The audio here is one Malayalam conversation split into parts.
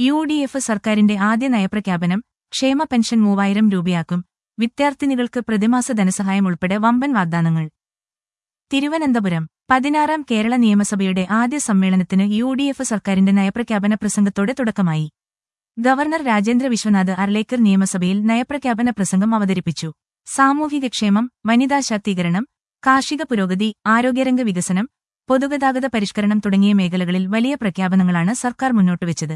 യു ഡി എഫ് സർക്കാരിന്റെ ആദ്യ നയപ്രഖ്യാപനം ക്ഷേമ പെൻഷൻ മൂവായിരം രൂപയാക്കും വിദ്യാർത്ഥിനികൾക്ക് പ്രതിമാസ ധനസഹായം ഉൾപ്പെടെ വമ്പൻ വാഗ്ദാനങ്ങൾ തിരുവനന്തപുരം പതിനാറാം കേരള നിയമസഭയുടെ ആദ്യ സമ്മേളനത്തിന് യു ഡി എഫ് സർക്കാരിന്റെ നയപ്രഖ്യാപന പ്രസംഗത്തോടെ തുടക്കമായി ഗവർണർ രാജേന്ദ്ര വിശ്വനാഥ് അർലേക്കർ നിയമസഭയിൽ നയപ്രഖ്യാപന പ്രസംഗം അവതരിപ്പിച്ചു സാമൂഹികക്ഷേമം വനിതാ ശാക്തീകരണം കാർഷിക പുരോഗതി ആരോഗ്യരംഗ വികസനം പൊതുഗതാഗത പരിഷ്കരണം തുടങ്ങിയ മേഖലകളിൽ വലിയ പ്രഖ്യാപനങ്ങളാണ് സർക്കാർ മുന്നോട്ടുവച്ചത്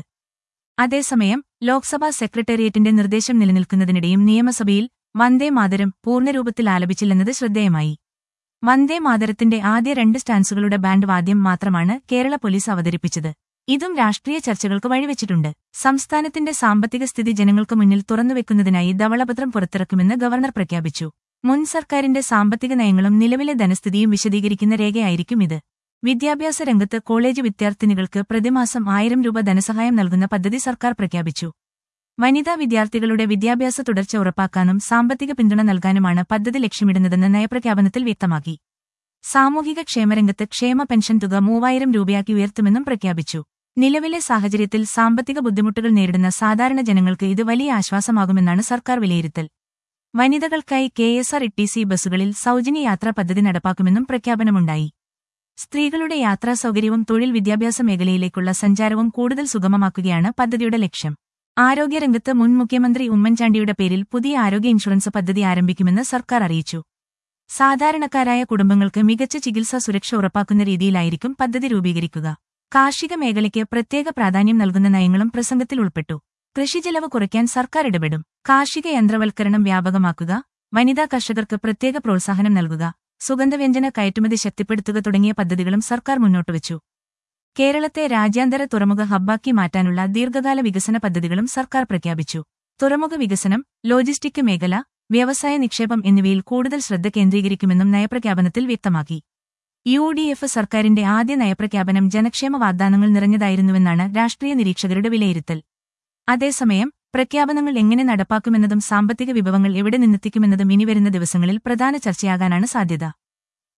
അതേസമയം ലോക്സഭാ സെക്രട്ടേറിയറ്റിന്റെ നിർദ്ദേശം നിലനിൽക്കുന്നതിനിടെയും നിയമസഭയിൽ വന്ദേ മാതരം പൂർണ്ണരൂപത്തിൽ ആലപിച്ചില്ലെന്നത് ശ്രദ്ധേയമായി വന്ദേ മാതരത്തിന്റെ ആദ്യ രണ്ട് സ്റ്റാൻസുകളുടെ ബാൻഡ് വാദ്യം മാത്രമാണ് കേരള പോലീസ് അവതരിപ്പിച്ചത് ഇതും രാഷ്ട്രീയ ചർച്ചകൾക്ക് വഴിവെച്ചിട്ടുണ്ട് സംസ്ഥാനത്തിന്റെ സാമ്പത്തിക സ്ഥിതി ജനങ്ങൾക്ക് മുന്നിൽ തുറന്നുവെക്കുന്നതിനായി ധവളപത്രം പുറത്തിറക്കുമെന്ന് ഗവർണർ പ്രഖ്യാപിച്ചു മുൻ സർക്കാരിന്റെ സാമ്പത്തിക നയങ്ങളും നിലവിലെ ധനസ്ഥിതിയും വിശദീകരിക്കുന്ന രേഖയായിരിക്കും ഇത് വിദ്യാഭ്യാസ രംഗത്ത് കോളേജ് വിദ്യാർത്ഥിനികൾക്ക് പ്രതിമാസം ആയിരം രൂപ ധനസഹായം നൽകുന്ന പദ്ധതി സർക്കാർ പ്രഖ്യാപിച്ചു വനിതാ വിദ്യാർത്ഥികളുടെ വിദ്യാഭ്യാസ തുടർച്ച ഉറപ്പാക്കാനും സാമ്പത്തിക പിന്തുണ നൽകാനുമാണ് പദ്ധതി ലക്ഷ്യമിടുന്നതെന്ന് നയപ്രഖ്യാപനത്തിൽ വ്യക്തമാക്കി സാമൂഹിക ക്ഷേമരംഗത്ത് ക്ഷേമ പെൻഷൻ തുക മൂവായിരം രൂപയാക്കി ഉയർത്തുമെന്നും പ്രഖ്യാപിച്ചു നിലവിലെ സാഹചര്യത്തിൽ സാമ്പത്തിക ബുദ്ധിമുട്ടുകൾ നേരിടുന്ന സാധാരണ ജനങ്ങൾക്ക് ഇത് വലിയ ആശ്വാസമാകുമെന്നാണ് സർക്കാർ വിലയിരുത്തൽ വനിതകൾക്കായി K S R T C ബസ്സുകളിൽ സൗജന്യ യാത്രാ പദ്ധതി നടപ്പാക്കുമെന്നും പ്രഖ്യാപനമുണ്ടായി സ്ത്രീകളുടെ യാത്രാ സൗകര്യവും തൊഴിൽ വിദ്യാഭ്യാസ മേഖലയിലേക്കുള്ള സഞ്ചാരവും കൂടുതൽ സുഗമമാക്കുകയാണ് പദ്ധതിയുടെ ലക്ഷ്യം ആരോഗ്യരംഗത്ത് മുൻ മുഖ്യമന്ത്രി ഉമ്മൻചാണ്ടിയുടെ പേരിൽ പുതിയ ആരോഗ്യ ഇൻഷുറൻസ് പദ്ധതി ആരംഭിക്കുമെന്ന് സർക്കാർ അറിയിച്ചു സാധാരണക്കാരായ കുടുംബങ്ങൾക്ക് മികച്ച ചികിത്സാ സുരക്ഷ ഉറപ്പാക്കുന്ന രീതിയിലായിരിക്കും പദ്ധതി രൂപീകരിക്കുക കാർഷിക മേഖലയ്ക്ക് പ്രത്യേക പ്രാധാന്യം നൽകുന്ന നയങ്ങളും പ്രസംഗത്തിൽ ഉൾപ്പെട്ടു കൃഷിചെലവ് കുറയ്ക്കാൻ സർക്കാർ ഇടപെടും കാർഷിക യന്ത്രവൽക്കരണം വ്യാപകമാക്കുക വനിതാ കർഷകർക്ക് പ്രത്യേക പ്രോത്സാഹനം നൽകുക സുഗന്ധവ്യഞ്ജന കയറ്റുമതി ശക്തിപ്പെടുത്തുക തുടങ്ങിയ പദ്ധതികളും സർക്കാർ മുന്നോട്ടുവച്ചു കേരളത്തെ രാജ്യാന്തര തുറമുഖ ഹബ്ബാക്കി മാറ്റാനുള്ള ദീർഘകാല വികസന പദ്ധതികളും സർക്കാർ പ്രഖ്യാപിച്ചു തുറമുഖ വികസനം ലോജിസ്റ്റിക് മേഖല വ്യവസായ നിക്ഷേപം എന്നിവയിൽ കൂടുതൽ ശ്രദ്ധ കേന്ദ്രീകരിക്കുമെന്നും നയപ്രഖ്യാപനത്തിൽ വ്യക്തമാക്കി യു ഡി എഫ് സർക്കാരിന്റെ ആദ്യ നയപ്രഖ്യാപനം ജനക്ഷേമ വാഗ്ദാനങ്ങൾ നിറഞ്ഞതായിരുന്നുവെന്നാണ് രാഷ്ട്രീയ നിരീക്ഷകരുടെ വിലയിരുത്തൽ അതേസമയം പ്രഖ്യാപനങ്ങൾ എങ്ങനെ നടപ്പാക്കുമെന്നതും സാമ്പത്തിക വിഭവങ്ങൾ എവിടെ നിന്നെത്തിക്കുമെന്നതും ഇനിവരുന്ന ദിവസങ്ങളിൽ പ്രധാന ചർച്ചയാകാനാണ് സാധ്യത